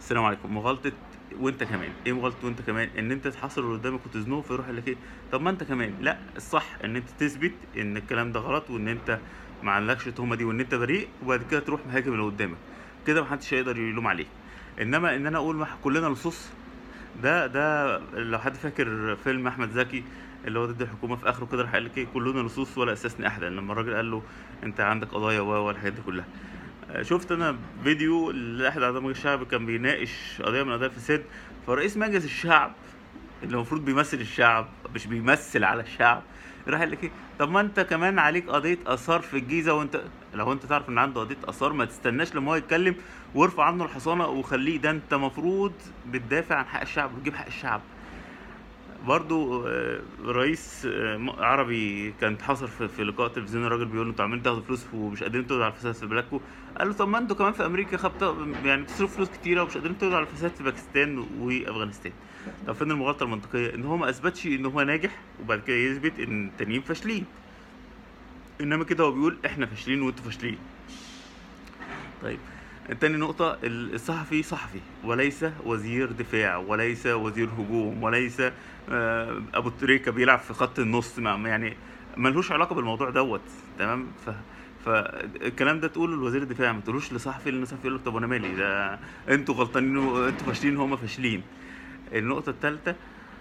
السلام عليكم مغالطه وانت كمان ايه مغالطه وانت كمان ان انت تحاصر اللي قدامك وتزنقه فيروح يقول لك ايه طب ما انت كمان لا الصح ان انت تثبت ان الكلام ده غلط وان انت ما عندكش التهمه دي وان انت بريء وبعد كده تروح مهاجم اللي قدامك كده محدش هيقدر يلوم عليك انما ان انا اقول ما كلنا لصوص ده ده لو حد فاكر فيلم احمد زكي اللي هو ضد الحكومه في اخره كده راح قال لك ايه كلنا لصوص ولا اساسني احدا لما الراجل قال له انت عندك قضايا و والحاجات دي كلها آه، شفت انا فيديو لاحد اعضاء مجلس الشعب كان بيناقش قضيه من قضايا الفساد فرئيس مجلس الشعب اللي المفروض بيمثل الشعب مش بيمثل على الشعب راح قال لك ايه طب ما انت كمان عليك قضيه اثار في الجيزه وانت لو انت تعرف ان عنده قضيه اثار ما تستناش لما هو يتكلم وارفع عنه الحصانه وخليه ده انت مفروض بتدافع عن حق الشعب وتجيب حق الشعب برضو آه، رئيس آه، م- عربي كان اتحصر في, في لقاء تلفزيوني الراجل بيقول له انتوا عمالين تاخدوا فلوس ومش قادرين تقضوا على الفساد في بلادكم قال له طب ما انتوا كمان في امريكا خبط يعني بتصرفوا فلوس كتيره ومش قادرين تقضوا على الفساد في باكستان وافغانستان طب فين المغالطه المنطقيه ان هو ما اثبتش ان هو ناجح وبعد كده يثبت ان التانيين فاشلين انما كده هو بيقول احنا فاشلين وانتوا فاشلين طيب تاني نقطة ال- الصحفي صحفي وليس وزير دفاع وليس وزير هجوم وليس آه، أبو تريكة بيلعب في خط النص ما يعني ملهوش علاقة بالموضوع دوت تمام ف فالكلام ده تقوله لوزير الدفاع ما تقولوش لصحفي لان الصحفي يقول لك طب وانا مالي ده انتوا غلطانين وانتوا فاشلين وهم فاشلين النقطة الثالثة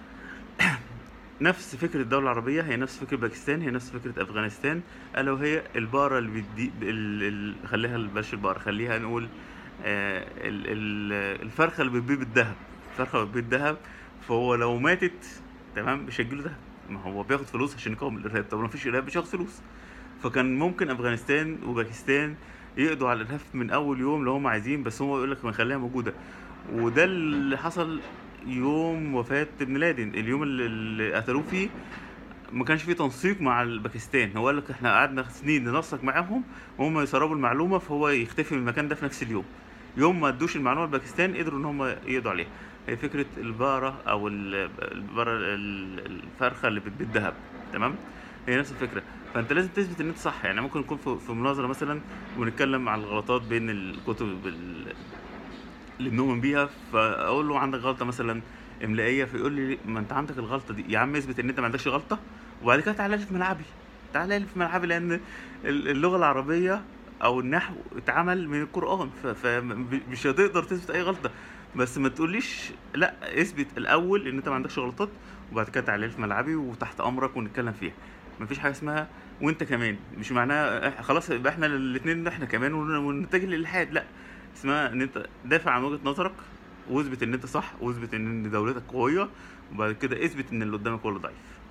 نفس فكرة الدولة العربية هي نفس فكرة باكستان هي نفس فكرة أفغانستان ألا وهي البقرة اللي بتدي ال... ال... خليها بلاش البقرة خليها نقول آه ال... ال... الفرخة اللي بتبيض الذهب الفرخة اللي بتبيض ذهب فهو لو ماتت تمام مش هيجيله ذهب ما هو بياخد فلوس عشان يقاوم الإرهاب طب ما فيش إرهاب مش هياخد فلوس فكان ممكن أفغانستان وباكستان يقضوا على الإرهاب من أول يوم لو هم عايزين بس هو يقول لك ما نخليها موجودة وده اللي حصل يوم وفاة ابن لادن اليوم اللي- اللي قتلوه فيه ما كانش فيه تنسيق مع الباكستان هو قال لك احنا قعدنا سنين ننسق معاهم وهم يسربوا المعلومه فهو يختفي من المكان ده في نفس اليوم يوم ما ادوش المعلومه لباكستان قدروا ان هم يقضوا عليها هي فكره البقره او ال- البقره ال- الفرخه اللي بتبيض ذهب تمام هي نفس الفكره فانت لازم تثبت ان انت صح يعني ممكن نكون في في مناظره مثلا ونتكلم على الغلطات بين الكتب ال- اللي بنؤمن بيها فاقول له عندك غلطه مثلا املائيه فيقول لي ما انت عندك الغلطه دي يا عم اثبت ان انت ما عندكش غلطه وبعد كده تعالى لي في ملعبي تعالى لي في ملعبي لان ال- اللغه العربيه او النحو اتعمل من القران ف- فمش هتقدر تثبت اي غلطه بس ما تقوليش لا اثبت الاول ان انت ما عندكش غلطات وبعد كده تعالى لي في ملعبي وتحت امرك ونتكلم فيها مفيش حاجه اسمها وانت كمان مش معناها إح- خلاص يبقى احنا الاثنين احنا كمان ون- ونتجه للالحاد لا اسمها ان انت دافع عن وجهة نظرك واثبت ان انت صح واثبت ان دولتك قوية وبعد كده اثبت ان اللي قدامك هو اللي ضعيف